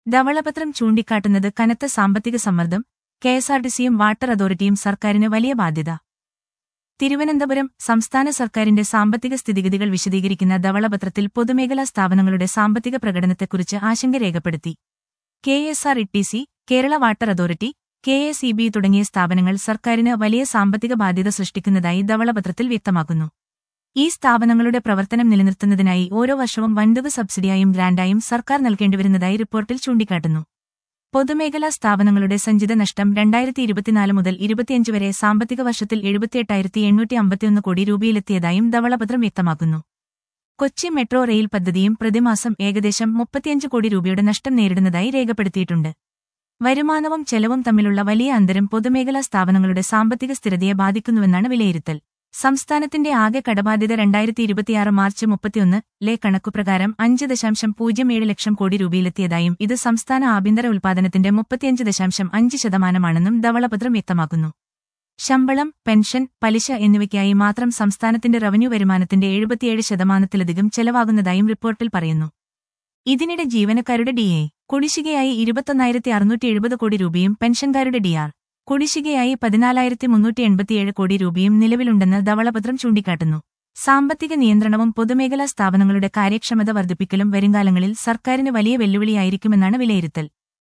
ധവളപത്രം ചൂണ്ടിക്കാട്ടുന്നത് കനത്ത സാമ്പത്തിക സമ്മർദ്ദം കെഎസ്ആർടിസിയും വാട്ടർ അതോറിറ്റിയും സർക്കാരിന് വലിയ ബാധ്യത തിരുവനന്തപുരം സംസ്ഥാന സർക്കാരിന്റെ സാമ്പത്തിക സ്ഥിതിഗതികൾ വിശദീകരിക്കുന്ന ധവളപത്രത്തിൽ പൊതുമേഖലാ സ്ഥാപനങ്ങളുടെ സാമ്പത്തിക പ്രകടനത്തെക്കുറിച്ച് ആശങ്ക രേഖപ്പെടുത്തി K S R E Kerala water authority K S E B തുടങ്ങിയ സ്ഥാപനങ്ങൾ സർക്കാരിന് വലിയ സാമ്പത്തിക ബാധ്യത സൃഷ്ടിക്കുന്നതായി ധവളപത്രത്തിൽ വ്യക്തമാക്കുന്നു ഈ സ്ഥാപനങ്ങളുടെ പ്രവർത്തനം നിലനിർത്തുന്നതിനായി ഓരോ വർഷവും വൻതുക സബ്സിഡിയായും ഗ്രാന്റായും സർക്കാർ നൽകേണ്ടിവരുന്നതായി റിപ്പോർട്ടിൽ ചൂണ്ടിക്കാട്ടുന്നു പൊതുമേഖലാ സ്ഥാപനങ്ങളുടെ സഞ്ചിത നഷ്ടം രണ്ടായിരത്തി ഇരുപത്തിനാല് മുതൽ ഇരുപത്തിയഞ്ച് വരെ സാമ്പത്തിക വർഷത്തിൽ എഴുപത്തിയെട്ടായിരത്തി എണ്ണൂറ്റി അമ്പത്തിയൊന്ന് കോടി രൂപയിലെത്തിയതായും ധവളപത്രം വ്യക്തമാക്കുന്നു കൊച്ചി മെട്രോ റെയിൽ പദ്ധതിയും പ്രതിമാസം ഏകദേശം മുപ്പത്തിയഞ്ച് കോടി രൂപയുടെ നഷ്ടം നേരിടുന്നതായി രേഖപ്പെടുത്തിയിട്ടുണ്ട് വരുമാനവും ചെലവും തമ്മിലുള്ള വലിയ അന്തരം പൊതുമേഖലാ സ്ഥാപനങ്ങളുടെ സാമ്പത്തിക സ്ഥിരതയെ ബാധിക്കുന്നുവെന്നാണ് വിലയിരുത്തൽ സംസ്ഥാനത്തിന്റെ ആകെ കടബാധ്യത രണ്ടായിരത്തി ഇരുപത്തിയാറ് മാർച്ച് മുപ്പത്തിയൊന്ന് ലെ കണക്കുപ്രകാരം അഞ്ച് ദശാംശം പൂജ്യം ഏഴ് ലക്ഷം കോടി രൂപയിലെത്തിയതായും ഇത് സംസ്ഥാന ആഭ്യന്തര ഉൽപാദനത്തിന്റെ മുപ്പത്തിയഞ്ച് ദശാംശം അഞ്ച് ശതമാനമാണെന്നും ധവളപത്രം വ്യക്തമാക്കുന്നു ശമ്പളം പെൻഷൻ പലിശ എന്നിവയ്ക്കായി മാത്രം സംസ്ഥാനത്തിന്റെ റവന്യൂ വരുമാനത്തിന്റെ എഴുപത്തിയേഴ് ശതമാനത്തിലധികം ചെലവാകുന്നതായും റിപ്പോർട്ടിൽ പറയുന്നു ഇതിനിടെ ജീവനക്കാരുടെ ഡിഎ കുടിശ്ശികയായി ഇരുപത്തൊന്നായിരത്തി അറുന്നൂറ്റി എഴുപത് കോടി രൂപയും പെൻഷൻകാരുടെ ഡിആർ കുടിശ്ശികയായി പതിനാലായിരത്തി മുന്നൂറ്റി എൺപത്തിയേഴ് കോടി രൂപയും നിലവിലുണ്ടെന്ന് ധവളപത്രം ചൂണ്ടിക്കാട്ടുന്നു സാമ്പത്തിക നിയന്ത്രണവും പൊതുമേഖലാ സ്ഥാപനങ്ങളുടെ കാര്യക്ഷമത വർദ്ധിപ്പിക്കലും വരുംകാലങ്ങളിൽ സർക്കാരിന് വലിയ വെല്ലുവിളിയായിരിക്കുമെന്നാണ് വിലയിരുത്തൽ